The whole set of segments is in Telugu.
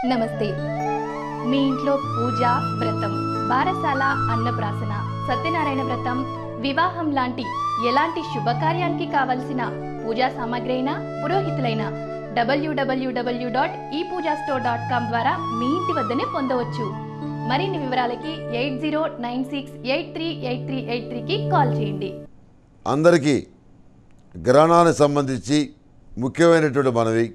నమస్తే మీ ఇంట్లో పూజ వ్రతం బారసాల అన్నప్రాసన సత్యనారాయణ వ్రతం వివాహం లాంటి ఎలాంటి శుభకార్యానికి కావలసిన పూజా సామాగ్రి అయినా పురోహితులైన డబ్ల్యూడబ్ల్యూడబ్ల్యూ డాట్ ఈ పూజా స్టోర్ డాట్ కామ్ ద్వారా మీ ఇంటి వద్దనే పొందవచ్చు మరిన్ని వివరాలకి eight zero nine six eight three eight three eight త్రీకి కాల్ చేయండి అందరికీ గ్రహణానికి సంబంధించి ముఖ్యమైనటువంటి మనవి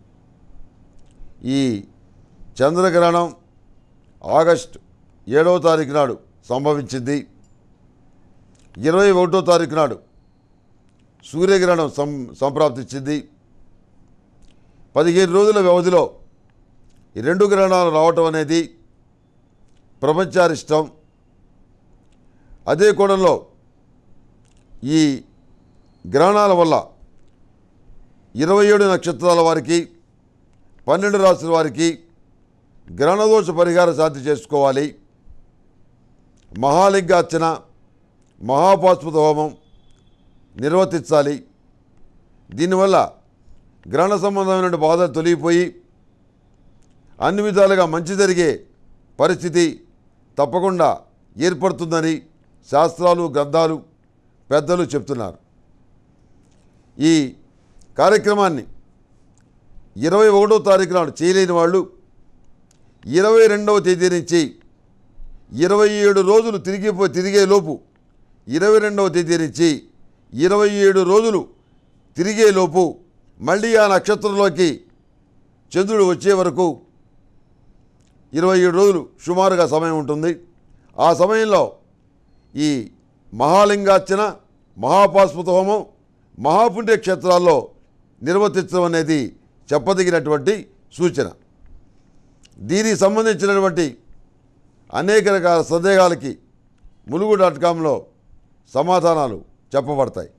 ఈ చంద్రగ్రహణం ఆగస్ట్ ఏడవ తారీఖు నాడు సంభవించింది ఇరవై ఒకటో తారీఖు నాడు సూర్యగ్రహణం సం సంప్రాప్తించింది పదిహేను రోజుల వ్యవధిలో ఈ రెండు గ్రహణాలు రావటం అనేది ప్రపంచారిష్టం అదే కోణంలో ఈ గ్రహణాల వల్ల ఇరవై ఏడు నక్షత్రాల వారికి పన్నెండు రాసుల వారికి గ్రహణదోష పరిహార సాధ్య చేసుకోవాలి మహాలింగార్చన మహాపాస్పద హోమం నిర్వర్తించాలి దీనివల్ల గ్రహణ సంబంధమైన బాధలు తొలగిపోయి అన్ని విధాలుగా మంచి జరిగే పరిస్థితి తప్పకుండా ఏర్పడుతుందని శాస్త్రాలు గ్రంథాలు పెద్దలు చెప్తున్నారు ఈ కార్యక్రమాన్ని ఇరవై ఒకటో తారీఖు నాడు చేయలేని వాళ్ళు ఇరవై రెండవ తేదీ నుంచి ఇరవై ఏడు రోజులు తిరిగిపో తిరిగే లోపు ఇరవై రెండవ తేదీ నుంచి ఇరవై ఏడు రోజులు తిరిగే లోపు మళ్ళీ ఆ నక్షత్రంలోకి చంద్రుడు వచ్చే వరకు ఇరవై ఏడు రోజులు సుమారుగా సమయం ఉంటుంది ఆ సమయంలో ఈ మహాలింగార్చన మహాపాస్పత హోమం మహాపుణ్య క్షేత్రాల్లో నిర్వర్తించడం అనేది చెప్పదగినటువంటి సూచన దీనికి సంబంధించినటువంటి అనేక రకాల సందేహాలకి ములుగు డాట్ కామ్లో సమాధానాలు చెప్పబడతాయి